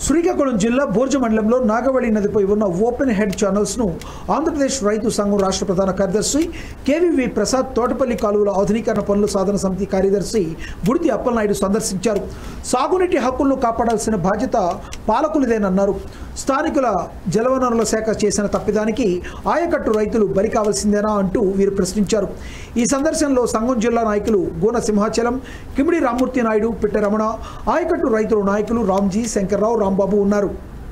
శ్రీకాకుళం జిల్లా బోర్జ మండలంలో నాగవళి నదిపై ఉన్న ఓపెన్ హెడ్ ఛానల్స్ను ఆంధ్రప్రదేశ్ రైతు సంఘం రాష్ట్ర ప్రధాన కార్యదర్శి కేవీవి ప్రసాద్ తోటపల్లి కాలువల ఆధునీకరణ పనుల సాధన సమితి కార్యదర్శి బుడితి అప్పలనాయుడు సందర్శించారు సాగునీటి హక్కులను కాపాడాల్సిన బాధ్యత పాలకులదేనన్నారు స్థానికుల జలవనరుల శాఖ చేసిన తప్పిదానికి ఆయకట్టు రైతులు బలి కావాల్సిందేనా అంటూ వీరు ప్రశ్నించారు ఈ సందర్శనలో సంఘం జిల్లా నాయకులు గోన సింహాచలం కిమిడి రామూర్తి నాయుడు పిట్ట రమణ ఆయకట్టు రైతుల నాయకులు రామ్జీ శంకర్రావు రాంబాబు ఉన్నారు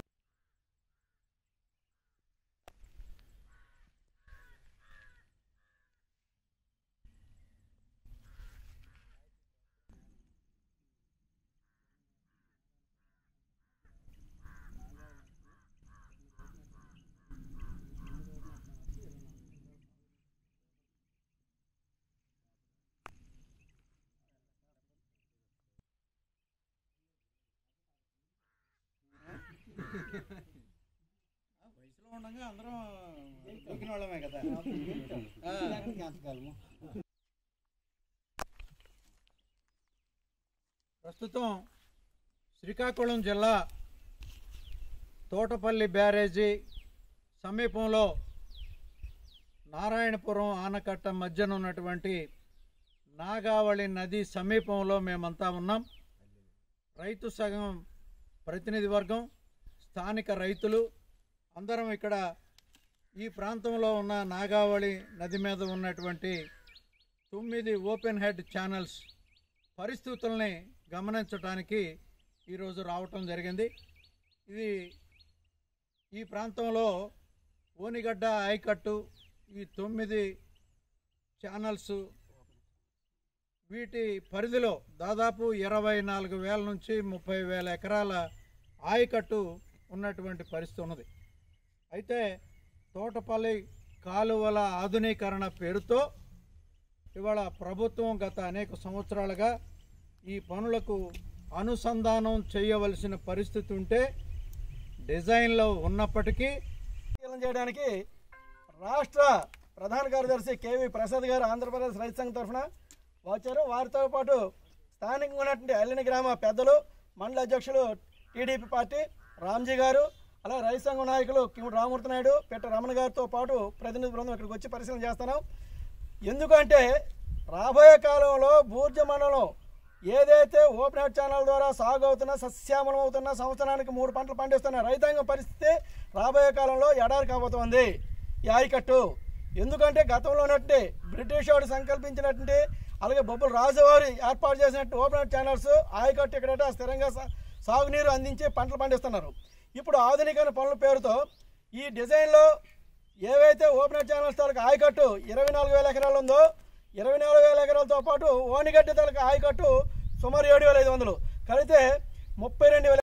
వయసులో ఉండగా అందరం దూకిన వాళ్ళమే కదా ఆ. ప్రస్తుతం శ్రీకాకుళం జిల్లా తోటపల్లి బ్యారేజీ సమీపంలో నారాయణపురం ఆనకట్ట మధ్యన ఉన్నటువంటి నాగావళి నది సమీపంలో మేమంతా ఉన్నాం రైతు సగం ప్రతినిధి వర్గం స్థానిక రైతులు అందరం ఇక్కడ ఈ ప్రాంతంలో ఉన్న నాగావళి నది మీద ఉన్నటువంటి తొమ్మిది ఓపెన్ హెడ్ ఛానల్స్ పరిస్థితుల్ని గమనించడానికి ఈరోజు రావటం జరిగింది ఇది ఈ ప్రాంతంలో ఓనిగడ్డ ఆయకట్టు ఈ తొమ్మిది ఛానల్స్ వీటి పరిధిలో దాదాపు ఇరవై నాలుగు వేల నుంచి ముప్పై వేల ఎకరాల ఆయకట్టు ఉన్నటువంటి పరిస్థితి ఉన్నది అయితే తోటపల్లి కాలువల ఆధునీకరణ పేరుతో ఇవాళ ప్రభుత్వం గత అనేక సంవత్సరాలుగా ఈ పనులకు అనుసంధానం చేయవలసిన పరిస్థితి ఉంటే డిజైన్లో ఉన్నప్పటికీ పరిశీలన చేయడానికి రాష్ట్ర ప్రధాన కార్యదర్శి కేవీ ప్రసాద్ గారు ఆంధ్రప్రదేశ్ రైతు సంఘం తరఫున వచ్చారు వారితో పాటు స్థానికంగా ఉన్నటువంటి అల్లిని గ్రామ పెద్దలు మండల అధ్యక్షులు టీడీపీ పార్టీ రామ్జీ గారు అలాగే రైతు సంఘం నాయకులు కిముడు రామూర్తి నాయుడు పెట్ట రమణ గారితో పాటు ప్రతినిధి బృందం ఇక్కడికి వచ్చి పరిశీలన చేస్తున్నాం ఎందుకంటే రాబోయే కాలంలో బూర్జ మండలం ఏదైతే ఓపెన్ హెడ్ ఛానల్ ద్వారా సాగు అవుతున్న సస్యామలం అవుతున్న సంవత్సరానికి మూడు పంటలు పండిస్తున్న రైతాంగం పరిస్థితి రాబోయే కాలంలో ఎడారి కాబోతోంది ఈ ఆయకట్టు ఎందుకంటే గతంలో ఉన్నట్టు బ్రిటిష్ వాడు సంకల్పించినటువంటి అలాగే బొబ్బుల రాజువారి ఏర్పాటు చేసినట్టు ఓపెన్ హెడ్ ఛానల్స్ ఆయకట్టు ఇక్కడ స్థిరంగా సా- సాగునీరు అందించి పంటలు పండిస్తున్నారు ఇప్పుడు ఆధునికమైన పనుల పేరుతో ఈ డిజైన్లో ఏవైతే ఓపెన్ హెడ్ ఛానల్స్ తాలూకు ఆయకట్టు ఇరవై నాలుగు వేల ఎకరాలు ఉందో ఇరవై నాలుగు వేల ఎకరాలతో పాటు ఓనిగడ్డి తాలూకు ఆయకట్టు సుమారు ఏడు వేల ఐదు వందలు కలిపితే ముప్పై రెండు వేల